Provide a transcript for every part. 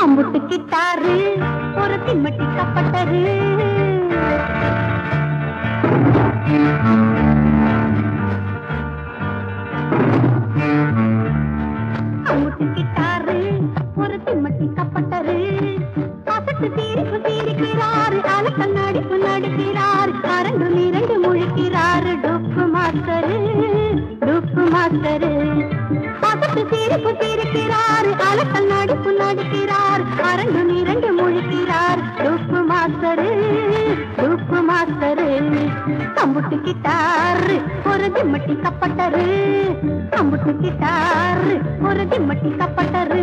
அம்புட்டு கிட்டாரு ஒரு திம்மட்டி கப்பட்டரு அம்புட்டு கிட்டாரு ஒரு திம்மட்டி கப்பட்டரு அசட்டு தீரிப்பு தீரிக்கிறாரு அல கண்ணாடிப்பு நடிக்கிறார் அரண்டு நிரண்டு முழிக்கிறாரு டொப்பு மாஸ்டரு டொப்பு மாஸ்டரு அசட்டு தீரிப்பு தீரிக்கிறாரு அல கண்ணாடிப்பு நடிக்கிறார் அரண்டு நிரண்டு முழிக்கிறார் டொப்பு மாஸ்டரு டொப்பு மாஸ்டரு கம்புட்டு கிட்டாரு ஒரு திம்மட்டி கப்பட்டரு கம்புட்டு கிட்டாரு ஒரு திம்மட்டி கப்பட்டரு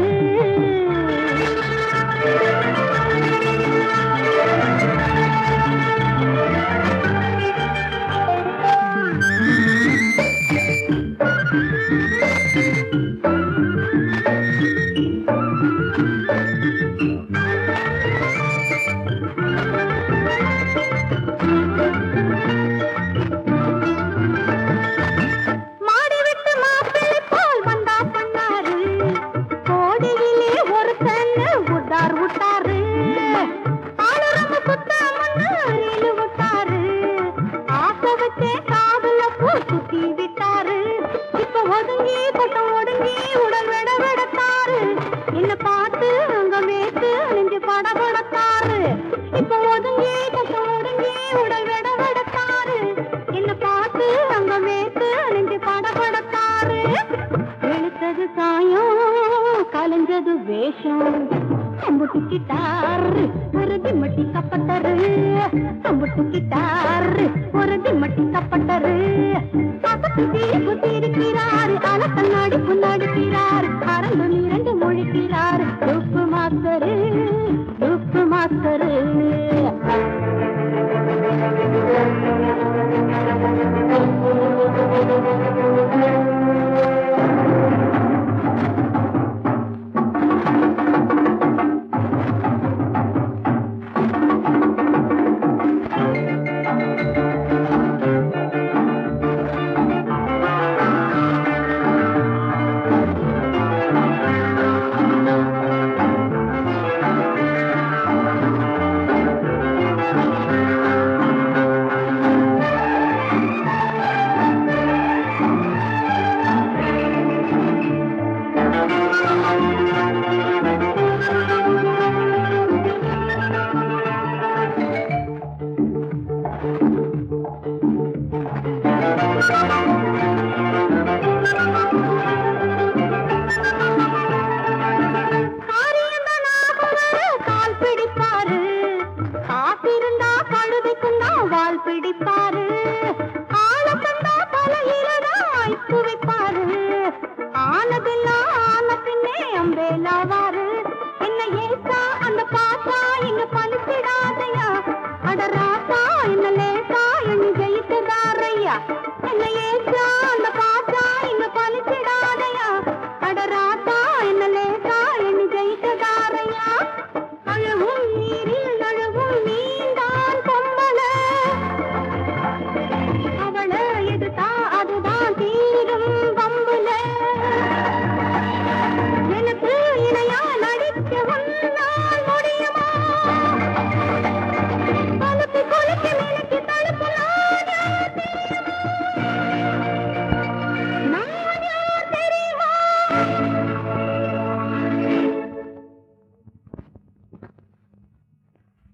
மாடி விட்டு மாப்பிள்ளை போல் வந்தா பண்ணாரு கோடியிலே ஒரு கண்ணு உட்டார் விட்டாரு ஆளுரம்ப சுத்தாமன்னு ரீலு விட்டாரு ஆசை வச்சே காதுல பூ சுத்தி விட்டாரு இப்ப ஒதுங்கி பட்டம் ஒடுங்கி உடல் விட விடத்தாரு என்ன பார்த்து அங்க மேத்து நெஞ்சு படபடத்தாரு இப்ப ஒதுங்கி பட்டம் ஒடுங்கி உடல் விட விடத்தாரு என்ன பார்த்து அங்க மேத்து நெஞ்சு படபடத்தாரு வெளுத்தது காயம் கலைஞ்சது வேஷம் அம்புட்டு கிட்டாரு ஒரு திம்மட்டி கப்பட்டரு அம்புட்டு கிட்டாரு ஒரு திம்மட்டி கப்பட்டரு அசத்து தீர்ப்பு தீர்க்கிறாரு அல கண்ணாடி புண்ணாடிக்கிறார் அரண்டு நிரண்டு முழிக்கிறார் உப்பு மாஸ்டரு உப்பு மாஸ்டரு கால் பிடிப்பாரு காத்திருந்தா கழுதைக்கும் தான் வால் பிடிப்பாரு ஆள கண்டா தலையிலதான் ஐப்பு வைப்பாரு ஆனதெல்லாம் ஆன பின்னே அம்பேலாவாரு என்ன ஏசா அந்த பாசா இங்க பழிச்சிடாதையா அட ராசா என்ன லேசா